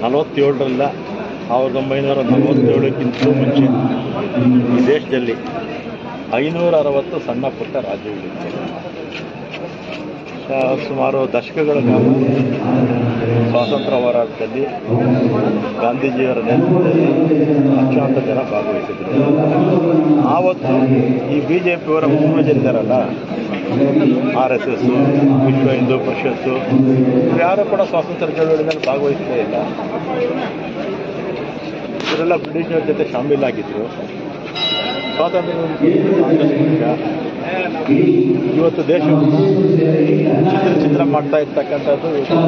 ನಲವತ್ತೇಳರಲ್ಲ ಸಾವಿರದ ಒಂಬೈನೂರ ನಲವತ್ತೇಳಕ್ಕಿಂತಲೂ ಮುಂಚೆ ಈ ದೇಶದಲ್ಲಿ ಐನೂರ ಅರವತ್ತು ಸಣ್ಣ ಪುಟ್ಟ ರಾಜ್ಯಗಳಿವೆ ಆ, ಸುಮಾರು ದಶಕಗಳ ಕಾಲ ಸ್ವಾತಂತ್ರ್ಯ ಹೋರಾಟದಲ್ಲಿ ಗಾಂಧೀಜಿಯವರ ನೇತೃತ್ವದಲ್ಲಿ ಲಕ್ಷಾಂತರ ಜನ ಭಾಗವಹಿಸಿದ್ರು ಆವತ್ತು ಈ ಬಿ ಜೆ ಪಿಯವರ ಪೂರ್ವಜರಿದ್ದಾರಲ್ಲ R S S Vishwa Hindu ಪರಿಷತ್ತು ಇವ್ರು ಯಾರು ಕೂಡ ಸ್ವಾತಂತ್ರ್ಯ ಚಳವಳಿನಲ್ಲಿ ಭಾಗವಹಿಸಲೇ ಇಲ್ಲ ಇವರೆಲ್ಲ ಬ್ರಿಟಿಷರ ಜೊತೆ ಶಾಮೀಲಾಗಿದ್ದರು ಸ್ವಾತಂತ್ರ್ಯ ಕಾಂಗ್ರೆಸ್ ಪಕ್ಷ ಇವತ್ತು ದೇಶವನ್ನು ಚಿತ್ರ ಚಿತ್ರ ಮಾಡ್ತಾ ಇರ್ತಕ್ಕಂಥದ್ದು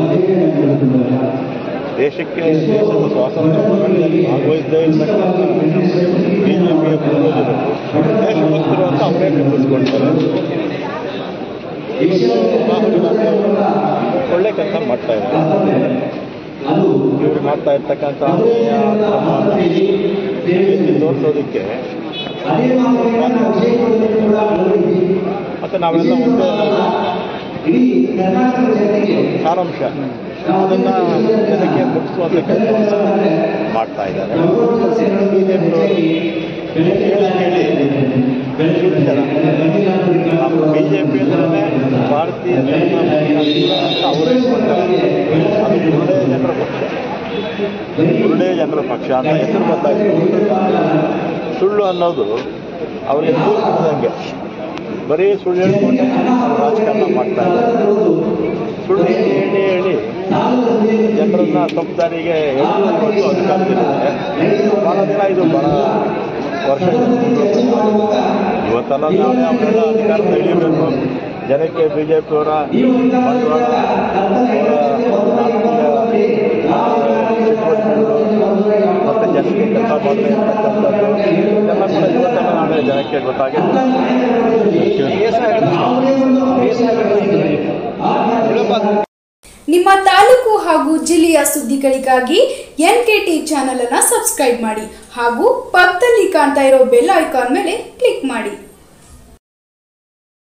ದೇಶಕ್ಕೆ ದೇಶದ ಸ್ವಾತಂತ್ರ್ಯ ಹೋರಾಟದಲ್ಲಿ ಭಾಗವಹಿಸದೇ ಇರ್ತಕ್ಕಂಥ ಬಿ ಜೆ ಪಿಯ ಪೂರ್ವಜರು ದೇಶಭಕ್ತರು ಅಂತ ಅವರೇ ಕಲ್ಪಿಸ್ಕೊಳ್ತಾರೆ ಇವತ್ತು ರಾಹುಲ್ ಗಾಂಧಿ ಅವರು ಒಳ್ಳೆ ಕೆಲಸ ಮಾಡ್ತಾ ಇದ್ದಾರೆ ಇವರು ಮಾಡ್ತಾ ಇರ್ತಕ್ಕಂಥ ಅನ್ಯಾಯ, ಅಕ್ರಮ ಎತ್ತಿ ತೋರಿಸೋದಕ್ಕೆ ಮತ್ತು ನಾವೆಲ್ಲ ಒಂದೇ ಸಾರಾಂಶ ಅದನ್ನು ಜನಕ್ಕೆ ಮುಟ್ಟಿಸುವಂಥ ಕೆಲಸ ಮಾಡ್ತಾ ಇದ್ದಾರೆ ಹೇಳಿ ಕೇಳಿ ಸುಳ್ಳು ನಮ್ಮ ಬಿ ಜೆ ಪಿ ಅಂದ್ರೆ ಭಾರತೀಯ ಜನತಾ ಪಕ್ಷ ಅಂತ ಅವರೇ ಹೇಳ್ಕೊಳ್ತಾರೆ ಅದು ಕುರುಡೆ ಜನರ ಪಕ್ಷ ಕುರುಡೆ ಜನರ ಪಕ್ಷ ಅಂತ ಹೆಸರು ಬದಲಾಯಿಸಿ ಸುಳ್ಳು ಅನ್ನೋದು ಅವರಿಗೆ ತೂರಿದಂಗೆ ಬರೀ ಸುಳ್ಳು ಹೇಳ್ಕೊಂಡು ಅವ್ರು ರಾಜಕಾರಣ ಮಾಡ್ತಾ ಇದ್ದಾರೆ ಸುಳ್ಳು ಹೇಳಿ ಹೇಳಿ ಹೇಳಿ ಜನರನ್ನ ತಪ್ಪು ದಾರಿಗೆ ಎಳೆದುಕೊಂಡು ಅಧಿಕಾರದಲ್ಲಿದ್ದಾರೆ ಭಾಳ ದಿನ ಇದು ಭಾಳ ವರ್ಷ ಇವತ್ತೆಲ್ಲ ನಾಳೆ ಅವರೆಲ್ಲ ಅಧಿಕಾರದಲ್ಲಿ ಇಳಿಯಬೇಕು ಜನಕ್ಕೆ ಬಿ ಜೆ ಪಿಯವರ ಬಂಡವಾಳ ಅವರ ರಾಜಕೀಯ ಚಟುವಟಿಕೆಗಳು ಮತ್ತು ಜನಕ್ಕೆ ಕೆಲಸ ಮಾಡದೇ ಇರ್ತಕ್ಕಂಥದ್ದು ಇದೆಲ್ಲ ಕೂಡ ಇವತ್ತೆಲ್ಲ ನಾಳೆ ಜನಕ್ಕೆ ಗೊತ್ತಾಗಿದೆ ನಿಮ್ಮ ತಾಲೂಕು ಹಾಗೂ ಜಿಲ್ಲೆಯ ಸುದ್ದಿಗಳಿಗಾಗಿ ಎನ್ ಕೆ ಟಿ ಚಾನಲ್ ಅನ್ನು ಸಬ್ಸ್ಕ್ರೈಬ್ ಮಾಡಿ ಹಾಗೂ ಪಕ್ಕದಲ್ಲಿ ಕಾಣ್ತಾ ಇರೋ ಬೆಲ್ ಐಕಾನ್ ಮೇಲೆ ಕ್ಲಿಕ್ ಮಾಡಿ